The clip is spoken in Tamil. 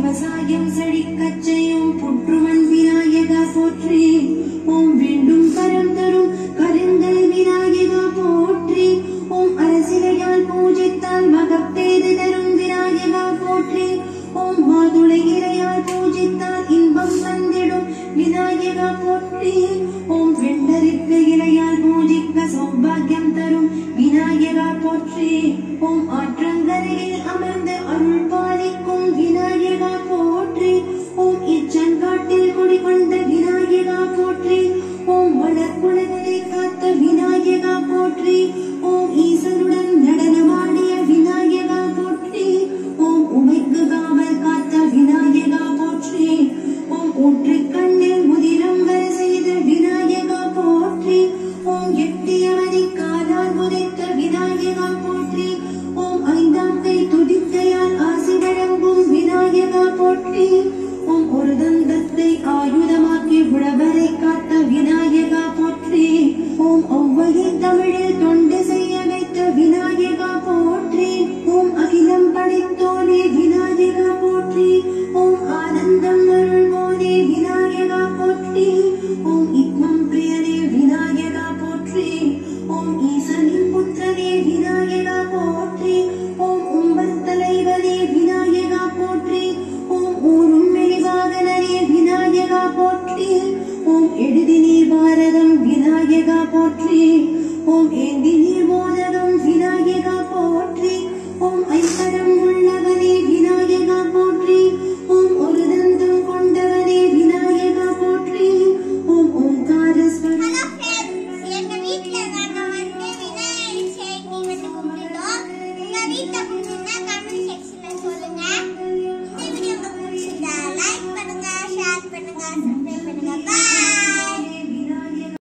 விவசாயம் செழிக்கச் செய்யும் புற்றுமன் விநாயகா போற்றி ஓம் வேண்டும் கரம் தரும் கருங்கல் விநாயகா போற்றி ஓம் அரசிலையால் பூஜித்தால் மகப்பேறு தரும் விநாயகா போற்றி ஓம் மாதுளை இலையால் பூஜித்தால் இன்பம் தந்திடும் விநாயகா போற்றி ஓம் வெள்ளரிக்கு இலையால் பூஜிக்க சௌபாகியம் தரும் விநாயகா போற்றி ஓம் ஆற்றங்கரையில் அமர்ந்து அருள் பாலிக்கும் விநாயகா போற்றி ஓம் இச்சங்காட்டில் குடிகொண்ட விநாயகா போற்றி ஓம் வளர்குலத்தை காத்த விநாயகா போற்றி ஓம் ஈசனுடன் நடனமாடிய விநாயகா போற்றி ஓம் உமைக்கு காவல் காத்த விநாயகா போற்றி ஓம் ஊற்று கண்ணில் முதிரம் வர செய்த விநாயகா போற்றி ஓம் எட்டியவனை காலால் உதைத்த விநாயகா போற்றி ஓம் ஐந்தாம் கை துதிக்கையால் ஆசி வழங்கும் விநாயகா போற்றி ஓம் ஒரு தந்தத்தை ஆயுதமாக்கி உழவரை காத்த விநாயகா போற்றி ஓம் ஒவ்வொரு தமிழில் தொண்டு செய்ய வைத்த விநாயகா போற்றி ஓம் அகிலம் படைத்தோனே விநாயகா போற்றி ஓம் ஆனந்தம் அருள்வோனே விநாயகா போற்றி ஓம் இக்மம் பிரியனே விநாயகா போற்றி ஓம் ஈசனின் புத்திரனே விநாயகா போற்றி ஓம் உம்பர் தலைவனே விநாயகா போற்றி ஓம் ஊரும் மெளிவாகனே விநாயகா போற்றி ஓம் எழுதி நீர் பாரதம் விநாயகா போற்றி ஓம் ஏந்தி நீர்